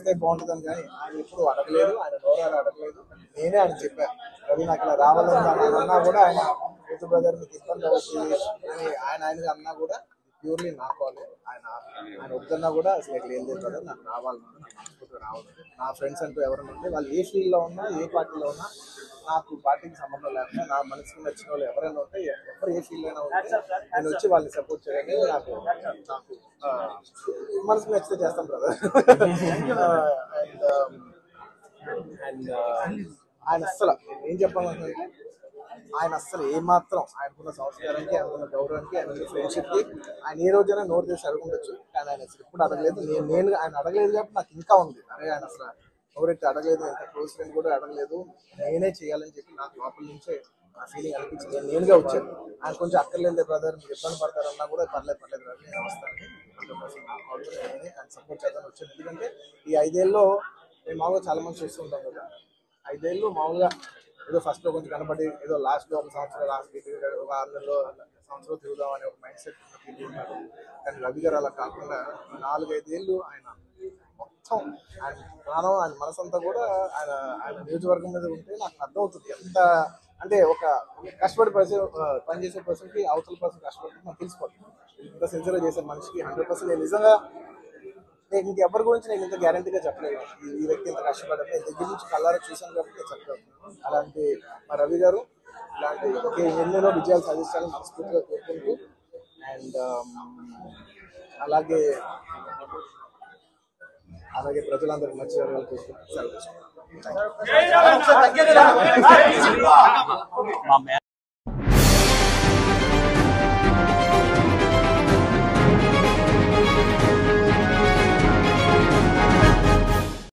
అయితే బాగుంటుందని కానీ ఆయన ఎప్పుడు అడగలేదు ఆయన నోరాలు అడగలేదు నేనే ఆయన చెప్పాను రవి నాకు ఇలా రావాలని ఆయన అన్నా కూడా ఆయన యూత్ బ్రదర్ మీకు ఇబ్బంది అవుతుంది అని ఆయన ఆయన అన్నా కూడా ప్యూర్లీ నా కాలే ఆయన ఆయన వద్దన్నా కూడా అసలు ఇట్లా ఏం లేదు కదా నాకు రావాలి నాకు మనస్ఫూర్తిగా రావాలి నా ఫ్రెండ్స్ అంటూ ఎవరైనా ఉంటే వాళ్ళు ఏ ఫీల్డ్లో ఉన్నా ఏ పార్టీలో ఉన్నా నాకు పార్టీకి సంబంధం లేకుండా నా మనసుకు నచ్చిన వాళ్ళు ఎవరైనా ఉంటే ఎవరు ఏ ఫీల్డ్ అయినా ఉంటే నేను వచ్చి వాళ్ళని సపోర్ట్ చేయాలని నాకు నాకు ఆ, మనసుకు నచ్చితే చేస్తాం బ్రదర్ అండ్ అండ్ ఆయన అస్సలు నేను ఏం చెప్పాలంటే ఆయన అస్సలు ఏమాత్రం ఆయనకున్న సంస్కారానికి ఆయనకున్న గౌరవానికి ఆయన ఫ్రెండ్షిప్ కి ఆయన ఏ రోజైనా నోరు చేసి అడగఉండొచ్చు కానీ ఆయన అసలు ఎప్పుడు అడగలేదు నేను నేను ఆయన అడగలేదు కాబట్టి నాకు ఇంకా ఉంది అరే ఆయన అసలు ఎవరైతే అడగలేదు ఎంత క్లోజ్ ఫ్రెండ్ కూడా అడగలేదు నేనే చేయాలని చెప్పి నాకు లోపల నుంచే ఆ ఫీలింగ్ అనిపించింది నేను నేనుగా వచ్చాను ఆయన కొంచెం అక్కర్లేదు బ్రదర్ మీరు ఇబ్బంది పడతారన్నా కూడా పర్లేదు పర్లేదు brother, నేను వస్తాను హండ్రెడ్ పర్సెంట్ నా కాల్ నేనే ఆయన సపోర్ట్ చేద్దాం వచ్చాను ఎందుకంటే ఈ ఐదేళ్ళలో మేము మామూలుగా చాలా మంది చూస్తూ ఉంటాం కదా ఐదేళ్ళు మామూలుగా ఏదో ఫస్ట్ లో కొంచెం కనబడి ఏదో లాస్ట్ లో ఒక సంవత్సరం లాస్ట్ ఒక ఆరు నెలలో సంవత్సరం తిరుగుదాం అనే ఒక మైండ్ సెట్ ఉన్నారు కానీ రవి గారు అలా కాకుండా నాలుగైదేళ్ళు ఆయన మొత్తం ఆయన ప్రాణం ఆయన మనసంతా కూడా ఆయన ఆయన నియోజకవర్గం మీద ఉంటే నాకు అర్థమవుతుంది ఎంత అంటే ఒక కష్టపడి పర్సన్ పనిచేసే పర్సన్ కి అవతల పర్సన్ కష్టపడి నాకు తెలిసిపోతుంది ఇంత సిన్సియర్గా చేసే మనిషికి హండ్రెడ్ పర్సెంట్ నేను నిజంగా నేను ఇంకెవరి గురించి నేను ఇంత గ్యారంటీగా చెప్పలేదు ఈ- ఈ వ్యక్తి ఇంత కష్టపడ్డారు నేను దగ్గర నుంచి కళ్ళారా చూశాను కాబట్టి నేను చెప్పగలను అలాంటి మా రవి గారు ఇలాంటి ఇంకే ఎన్నెన్నో విజయాలు సాధించాలని మనస్ఫూర్తిగా కోరుకుంటూ అండ్ అలాగే అలాగే ప్రజలందరూ మంచి జరగాలని కోరుకుంటూ సెలవు తీసుకుంటాను. మా మే